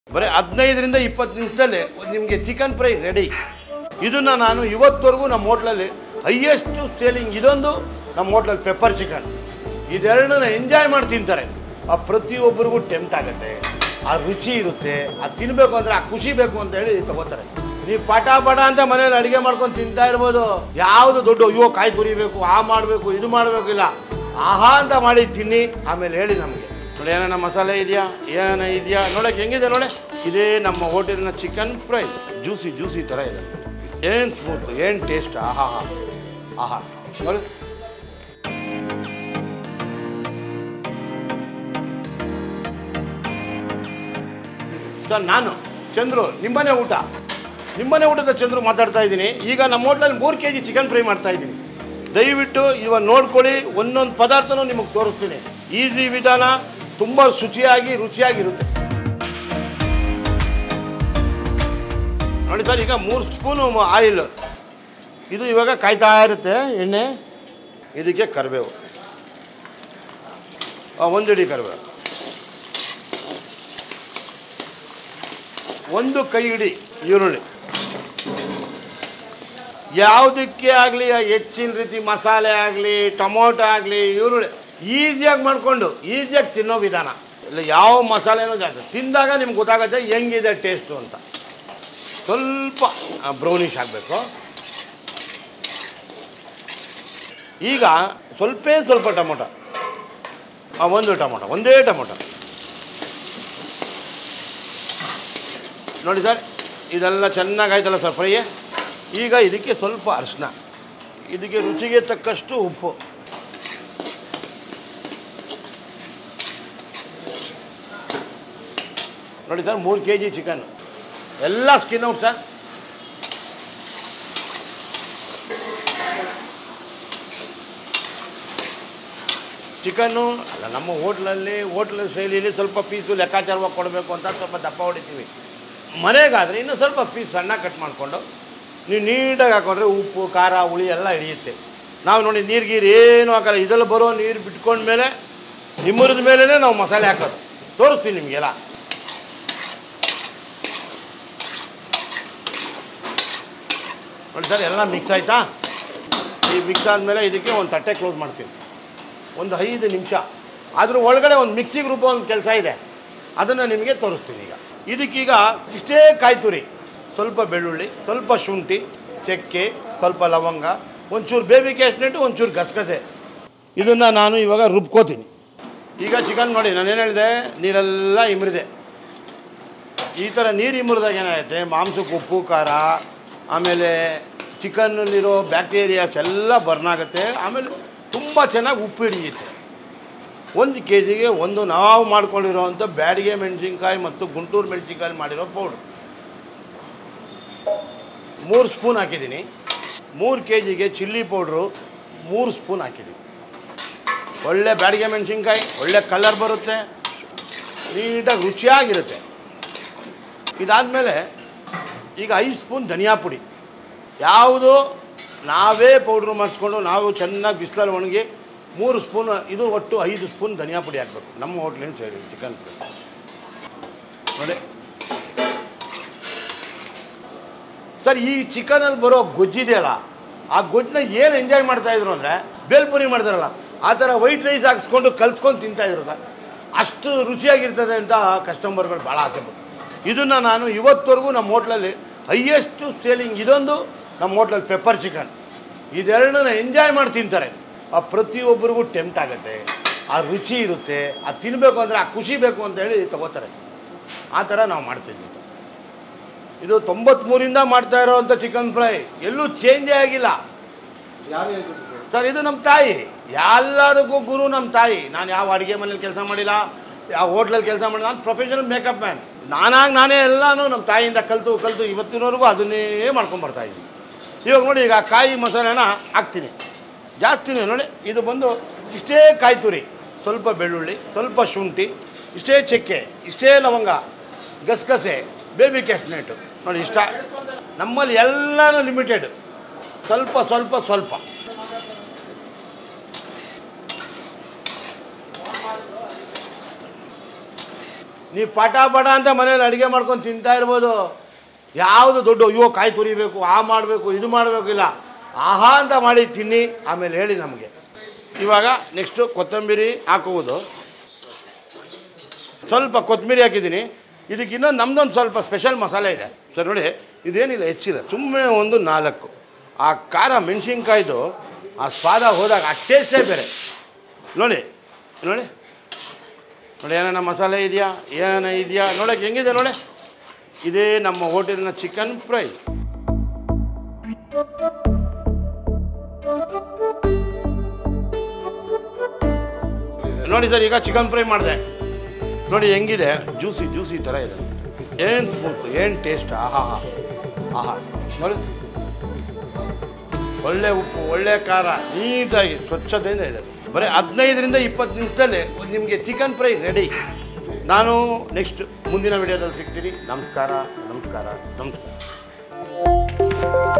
ಬರೀ ಹದಿನೈದರಿಂದ ಇಪ್ಪತ್ತು ನಿಮಿಷದಲ್ಲಿ ನಿಮಗೆ ಚಿಕನ್ ಫ್ರೈ ರೆಡಿ ಇದನ್ನು ನಾನು ಇವತ್ತವರೆಗೂ ನಮ್ಮ ಹೋಟ್ಲಲ್ಲಿ ಹೈಯೆಸ್ಟ್ ಸೇಲಿಂಗ್ ಇದೊಂದು ನಮ್ಮ ಹೋಟ್ಲಲ್ಲಿ ಪೆಪ್ಪರ್ ಚಿಕನ್ ಇದೆರಡನ್ನ ಎಂಜಾಯ್ ಮಾಡಿ ತಿಂತಾರೆ ಆ ಪ್ರತಿಯೊಬ್ಬರಿಗೂ ಟೆಂಪ್ಟ್ ಆಗುತ್ತೆ ಆ ರುಚಿ ಇರುತ್ತೆ ಅದು ತಿನ್ನಬೇಕು ಅಂದರೆ ಆ ಖುಷಿ ಬೇಕು ಅಂತ ಹೇಳಿ ತಗೋತಾರೆ ನೀವು ಪಟ ಪಟ ಅಂತ ಮನೇಲಿ ಅಡುಗೆ ಮಾಡ್ಕೊಂಡು ತಿಂತಾ ಇರ್ಬೋದು ಯಾವುದು ದೊಡ್ಡ ಅಯ್ಯೋ ಕಾಯಿ ತುರಿಬೇಕು ಆ ಮಾಡಬೇಕು ಇದು ಮಾಡಬೇಕು ಇಲ್ಲ ಆಹಾ ಅಂತ ಮಾಡಿ ತಿನ್ನಿ ಆಮೇಲೆ ಹೇಳಿ ನಮಗೆ ನೋಡಿ ಏನಾನ ಮಸಾಲೆ ಇದೆಯಾ ಏನಾನ ಇದೆಯಾ ನೋಡಕ್ಕೆ ಹೆಂಗಿದೆ ನೋಡೆ ಇದೇ ನಮ್ಮ ಹೋಟೆಲಿನ ಚಿಕನ್ ಫ್ರೈ ಜ್ಯೂಸಿ ಜ್ಯೂಸಿ ಥರ ಇದೆ ಏನು ಸ್ಮೂತ್ ಏನು ಟೇಸ್ಟ್ ಆಹಾ ಹಾ ಆಹಾ ನೋಡಿ ಸರ್ ನಾನು ಚಂದ್ರು ನಿಮ್ಮನೆ ಊಟ ನಿಮ್ಮನೆ ಊಟದ ಚಂದ್ರು ಮಾತಾಡ್ತಾ ಇದ್ದೀನಿ ಈಗ ನಮ್ಮ ಹೋಟ್ಲಲ್ಲಿ ಮೂರು ಕೆ ಜಿ ಚಿಕನ್ ಫ್ರೈ ಮಾಡ್ತಾ ಇದ್ದೀನಿ ದಯವಿಟ್ಟು ಇವಾಗ ನೋಡ್ಕೊಳ್ಳಿ ಒಂದೊಂದು ಪದಾರ್ಥನೂ ನಿಮಗೆ ತೋರಿಸ್ತೀನಿ ಈಸಿ ವಿಧಾನ ತುಂಬ ಶುಚಿಯಾಗಿ ರುಚಿಯಾಗಿರುತ್ತೆ ನೋಡಿ ಸರ್ ಈಗ ಮೂರು ಸ್ಪೂನು ಆಯಿಲ್ ಇದು ಇವಾಗ ಕಾಯ್ತಾ ಇರುತ್ತೆ ಎಣ್ಣೆ ಇದಕ್ಕೆ ಕರಿಬೇವು ಆ, ಒಂದು ಇಡಿ ಕರಿಬೇವು ಒಂದು ಕೈ ಹಿಡಿ ಈರುಳ್ಳಿ ಯಾವುದಕ್ಕೆ ಆಗಲಿ ಹೆಚ್ಚಿನ ರೀತಿ ಮಸಾಲೆ ಆಗಲಿ ಟೊಮೊಟೊ ಆಗಲಿ ಈರುಳ್ಳಿ ಈಸಿಯಾಗಿ ಮಾಡಿಕೊಂಡು ಈಸಿಯಾಗಿ ತಿನ್ನೋ ವಿಧಾನ ಇಲ್ಲ ಯಾವ ಮಸಾಲೆನೂ ಜಾಸ್ತಿ ತಿಂದಾಗ ನಿಮ್ಗೆ ಗೊತ್ತಾಗುತ್ತೆ ಹೆಂಗಿದೆ ಟೇಸ್ಟು ಅಂತ ಸ್ವಲ್ಪ ಬ್ರೌನಿಷ್ ಆಗಬೇಕು ಈಗ ಸ್ವಲ್ಪೇ ಸ್ವಲ್ಪ ಟೊಮೊಟೊ ಆ, ಒಂದು ಟೊಮೊಟೊ ಒಂದೇ ಟೊಮೊಟೊ ನೋಡಿ ಸರ್ ಇದೆಲ್ಲ ಚೆನ್ನಾಗಾಯ್ತಲ್ಲ ಸರ್ ಫ್ರೈ ಈಗ ಇದಕ್ಕೆ ಸ್ವಲ್ಪ ಅರಿಶಿನ ಇದಕ್ಕೆ ರುಚಿಗೆ ತಕ್ಕಷ್ಟು ಉಪ್ಪು ನೋಡಿ ಸರ್ ಮೂರು ಕೆ ಜಿ ಚಿಕನ್ ಎಲ್ಲ ಸ್ಕಿನ್ ಔಟ್ ಸರ್ ಚಿಕನ್ನು ಅಲ್ಲ ನಮ್ಮ ಹೋಟ್ಲಲ್ಲಿ ಹೋಟ್ಲ್ ಶೈಲಿಯಲ್ಲಿ ಸ್ವಲ್ಪ ಪೀಸು ಲೆಕ್ಕಾಚಾರವಾಗಿ ಕೊಡಬೇಕು ಅಂತ ಸ್ವಲ್ಪ ದಪ್ಪ ಹೊಡಿತೀವಿ ಮನೆಗಾದರೆ ಇನ್ನೂ ಸ್ವಲ್ಪ ಪೀಸ್ ಸಣ್ಣ ಕಟ್ ಮಾಡಿಕೊಂಡು ನೀವು ನೀಟಾಗಿ ಹಾಕೊಂಡ್ರೆ ಉಪ್ಪು ಖಾರ ಹುಳಿ ಎಲ್ಲ ಹಿಡಿಯುತ್ತೆ ನಾವು ನೋಡಿ ನೀರು ಗೀರು ಏನು ಹಾಕಲ್ಲ ಇದೆಲ್ಲ ಬರೋ ನೀರು ಬಿಟ್ಕೊಂಡ್ಮೇಲೆ ನಿಮ್ಮರದ ಮೇಲೇ ನಾವು ಮಸಾಲೆ ಹಾಕೋದು ತೋರಿಸ್ತೀನಿ ನಿಮಗೆಲ್ಲ ನೋಡಿ ಸರ್ ಎಲ್ಲ ಮಿಕ್ಸ್ ಆಯಿತಾ ಈ ಮಿಕ್ಸ್ ಆದಮೇಲೆ ಇದಕ್ಕೆ ಒಂದು ತಟ್ಟೆ ಕ್ಲೋಸ್ ಮಾಡ್ತೀನಿ ಒಂದು ಐದು ನಿಮಿಷ ಅದ್ರ ಒಳಗಡೆ ಒಂದು ಮಿಕ್ಸಿಂಗ್ ರೂಪ ಒಂದು ಕೆಲಸ ಇದೆ ಅದನ್ನು ನಿಮಗೆ ತೋರಿಸ್ತೀನಿ ಈಗ ಇದಕ್ಕೀಗ ಇಷ್ಟೇ ಕಾಯಿ ತುರಿ ಸ್ವಲ್ಪ ಬೆಳ್ಳುಳ್ಳಿ ಸ್ವಲ್ಪ ಶುಂಠಿ ಚಕ್ಕೆ ಸ್ವಲ್ಪ ಲವಂಗ ಒಂಚೂರು ಬೇಬಿ ಕ್ಯಾಶ್ನೆಟ್ಟು ಒಂಚೂರು ಗಸಗಸೆ ಇದನ್ನು ನಾನು ಇವಾಗ ರುಬ್ಕೋತೀನಿ ಈಗ ಚಿಕನ್ ನೋಡಿ ನಾನೇನು ಹೇಳಿದೆ ನೀರೆಲ್ಲ ಇಮ್ರಿದೆ ಈ ಥರ ನೀರು ಇಮ್ರಿದಾಗ ಏನಾಗುತ್ತೆ ಮಾಂಸಕ್ಕೆ ಉಪ್ಪು ಖಾರ ಆಮೇಲೆ ಚಿಕನ್ನಲ್ಲಿರೋ ಬ್ಯಾಕ್ಟೀರಿಯಾಸ್ ಎಲ್ಲ ಬರ್ನ್ ಆಗುತ್ತೆ ಆಮೇಲೆ ತುಂಬ ಚೆನ್ನಾಗಿ ಉಪ್ಪು ಹಿಡಿಯುತ್ತೆ ಒಂದು ಕೆ ಜಿಗೆ ಒಂದು ನಾವು ಮಾಡ್ಕೊಂಡಿರೋವಂಥ ಬ್ಯಾಡಿಗೆ ಮೆಣಸಿನ್ಕಾಯಿ ಮತ್ತು ಗುಂಟೂರು ಮೆಣಸಿನ್ಕಾಯಿ ಮಾಡಿರೋ ಪೌಡ್ರ್ ಮೂರು ಸ್ಪೂನ್ ಹಾಕಿದ್ದೀನಿ ಮೂರು ಕೆ ಜಿಗೆ ಚಿಲ್ಲಿ ಪೌಡ್ರು ಮೂರು ಸ್ಪೂನ್ ಹಾಕಿದ್ದೀನಿ ಒಳ್ಳೆ ಬ್ಯಾಡಿಗೆ ಮೆಣಸಿನ್ಕಾಯಿ ಒಳ್ಳೆ ಕಲರ್ ಬರುತ್ತೆ ನೀಟಾಗಿ ರುಚಿಯಾಗಿರುತ್ತೆ ಇದಾದಮೇಲೆ ಈಗ ಐದು ಸ್ಪೂನ್ ಧನಿಯಾ ಪುಡಿ ಯಾವುದು ನಾವೇ ಪೌಡ್ರ್ ಮಾಡಿಸ್ಕೊಂಡು ನಾವು ಚೆನ್ನಾಗಿ ಬಿಸಿಲಲ್ಲಿ ಒಣಗಿ ಮೂರು ಸ್ಪೂನ್ ಇದು ಒಟ್ಟು ಐದು ಸ್ಪೂನ್ ಧನಿಯಾ ಪುಡಿ ಹಾಕಬೇಕು ನಮ್ಮ ಹೋಟ್ಲಿನ ಸೈಡ್ ಚಿಕನ್ ನೋಡಿ ಸರ್ ಈ ಚಿಕನಲ್ಲಿ ಬರೋ ಗೊಜ್ಜಿದೆಯಲ್ಲ ಆ ಗೊಜ್ಜನ್ನ ಏನು ಎಂಜಾಯ್ ಮಾಡ್ತಾಯಿದ್ರು ಅಂದರೆ ಬೇಲ್ಪುರಿ ಮಾಡ್ತಾರಲ್ಲ ಆ ಥರ ವೈಟ್ ರೈಸ್ ಹಾಕ್ಸ್ಕೊಂಡು ಕಲ್ಸ್ಕೊಂಡು ತಿಂತಾಯಿದ್ರು ಸರ್ ಅಷ್ಟು ರುಚಿಯಾಗಿರ್ತದೆ ಅಂತ ಕಸ್ಟಮರ್ಗಳು ಭಾಳ ಆಸೆ ಪಟ್ಟು ಇದನ್ನು ನಾನು ಇವತ್ತವರೆಗೂ ನಮ್ಮ ಹೋಟ್ಲಲ್ಲಿ ಹೈಯೆಸ್ಟ್ ಸೇಲಿಂಗ್ ಇದೊಂದು ನಮ್ಮ ಹೋಟ್ಲಲ್ಲಿ ಪೆಪ್ಪರ್ ಚಿಕನ್ ಇದೆರಡನ್ನ ಎಂಜಾಯ್ ಮಾಡಿ ತಿಂತಾರೆ ಆ ಪ್ರತಿಯೊಬ್ಬರಿಗೂ ಟೆಂಪ್ಟ್ ಆಗುತ್ತೆ ಆ ರುಚಿ ಇರುತ್ತೆ ಅದು ತಿನ್ನಬೇಕು ಅಂದರೆ ಆ ಖುಷಿ ಬೇಕು ಅಂತ ಹೇಳಿ ತಗೋತಾರೆ ಆ ಥರ ನಾವು ಮಾಡ್ತಿದ್ವಿ ಇದು ತೊಂಬತ್ಮೂರಿಂದ ಮಾಡ್ತಾ ಇರೋವಂಥ ಚಿಕನ್ ಫ್ರೈ ಎಲ್ಲೂ ಚೇಂಜೇ ಆಗಿಲ್ಲ ಯಾರು ಹೇಳ್ಕೊಟ್ರು ಸರ್ ಸರ್ ಇದು ನಮ್ಮ ತಾಯಿ ಎಲ್ಲದಕ್ಕೂ ಗುರು ನಮ್ಮ ತಾಯಿ ನಾನು ಯಾವ ಅಡುಗೆ ಮನೇಲಿ ಕೆಲಸ ಮಾಡಿಲ್ಲ ಯಾವ ಹೋಟ್ಲಲ್ಲಿ ಕೆಲಸ ಮಾಡಿಲ್ಲ ನಾನು ಪ್ರೊಫೆಷನಲ್ ಮೇಕಪ್ ಮ್ಯಾನ್ ನಾನಾಗಿ ನಾನೇ ಎಲ್ಲನೂ ನಮ್ಮ ತಾಯಿಯಿಂದ ಕಲಿತು ಕಲಿತು ಇವತ್ತಿನವರೆಗೂ ಅದನ್ನೇ ಮಾಡ್ಕೊಂಬರ್ತಾ ಇದ್ದೀನಿ ಇವಾಗ ನೋಡಿ ಈಗ ಕಾಯಿ ಮಸಾಲೆನ ಹಾಕ್ತೀನಿ ಜಾಸ್ತಿನೇ ನೋಡಿ ಇದು ಬಂದು ಇಷ್ಟೇ ಕಾಯಿ ತುರಿ ಸ್ವಲ್ಪ ಬೆಳ್ಳುಳ್ಳಿ ಸ್ವಲ್ಪ ಶುಂಠಿ ಇಷ್ಟೇ ಚಕ್ಕೆ ಇಷ್ಟೇ ಲವಂಗ ಗಸಗಸೆ ಬೇಬಿ ಕ್ಯಾಶ್ನೆಟು ನೋಡಿ ಇಷ್ಟ ನಮ್ಮಲ್ಲಿ ಎಲ್ಲನೂ ಲಿಮಿಟೆಡ್ ಸ್ವಲ್ಪ ಸ್ವಲ್ಪ ಸ್ವಲ್ಪ ನೀವು ಪಟ ಪಟ ಅಂತ ಮನೇಲಿ ಅಡುಗೆ ಮಾಡ್ಕೊಂಡು ತಿಂತಾ ಇರ್ಬೋದು ಯಾವುದು ದೊಡ್ಡ ಅಯ್ಯೋ ಕಾಯಿ ತುರಿಬೇಕು ಆ ಮಾಡಬೇಕು ಇದು ಮಾಡಬೇಕು ಇಲ್ಲ ಆಹಾ ಅಂತ ಮಾಡಿ ತಿನ್ನಿ ಆಮೇಲೆ ಹೇಳಿ ನಮಗೆ ಇವಾಗ ನೆಕ್ಸ್ಟು ಕೊತ್ತಂಬರಿ ಹಾಕುವುದು ಸ್ವಲ್ಪ ಕೊತ್ತಂಬರಿ ಹಾಕಿದ್ದೀನಿ ಇದಕ್ಕೆ ಇನ್ನೊಂದು ನಮ್ಮದೊಂದು ಸ್ವಲ್ಪ ಸ್ಪೆಷಲ್ ಮಸಾಲೆ ಇದೆ ಸರ್ ನೋಡಿ ಇದೇನಿಲ್ಲ ಹೆಚ್ಚಿಲ್ಲ ಸುಮ್ಮನೆ ಒಂದು ನಾಲ್ಕು ಆ ಖಾರ ಮೆಣಸಿನ್ಕಾಯ್ದು ಆ ಸ್ವಾದ ಹೋದಾಗ ಆ ಟೇಸ್ಟೇ ಬೇರೆ ನೋಡಿ ನೋಡಿ ನೋಡಿ ಏನೇನ ಮಸಾಲೆ ಇದೆಯಾ ಏನೇನ ಇದೆಯಾ ನೋಡೋಕೆ ಹೆಂಗಿದೆ ನೋಡಿ ಇದೇ ನಮ್ಮ ಹೋಟೆಲ್ನ ಚಿಕನ್ ಫ್ರೈ ನೋಡಿ ಸರ್ ಈಗ ಚಿಕನ್ ಫ್ರೈ ಮಾಡಿದೆ ನೋಡಿ ಹೆಂಗಿದೆ ಜ್ಯೂಸಿ ಜ್ಯೂಸಿ ಥರ ಇದೆ ಏನು ಸ್ಮೂತ್ ಏನು ಟೇಸ್ಟ್ ಆಹಾ ಆಹಾ ನೋಡಿ ಒಳ್ಳೆ ಉಪ್ಪು ಒಳ್ಳೆ ಖಾರ ನೀಟಾಗಿ ಸ್ವಚ್ಛತೆಯಿಂದ ಇದೆ ಬರೀ ಹದಿನೈದರಿಂದ ಇಪ್ಪತ್ತು ನಿಮಿಷದಲ್ಲಿ ನಿಮಗೆ ಚಿಕನ್ ಫ್ರೈ ರೆಡಿ ನಾನು ನೆಕ್ಸ್ಟ್ ಮುಂದಿನ ವಿಡಿಯೋದಲ್ಲಿ ಸಿಗ್ತೀನಿ ನಮಸ್ಕಾರ ನಮಸ್ಕಾರ ನಮಸ್ಕಾರ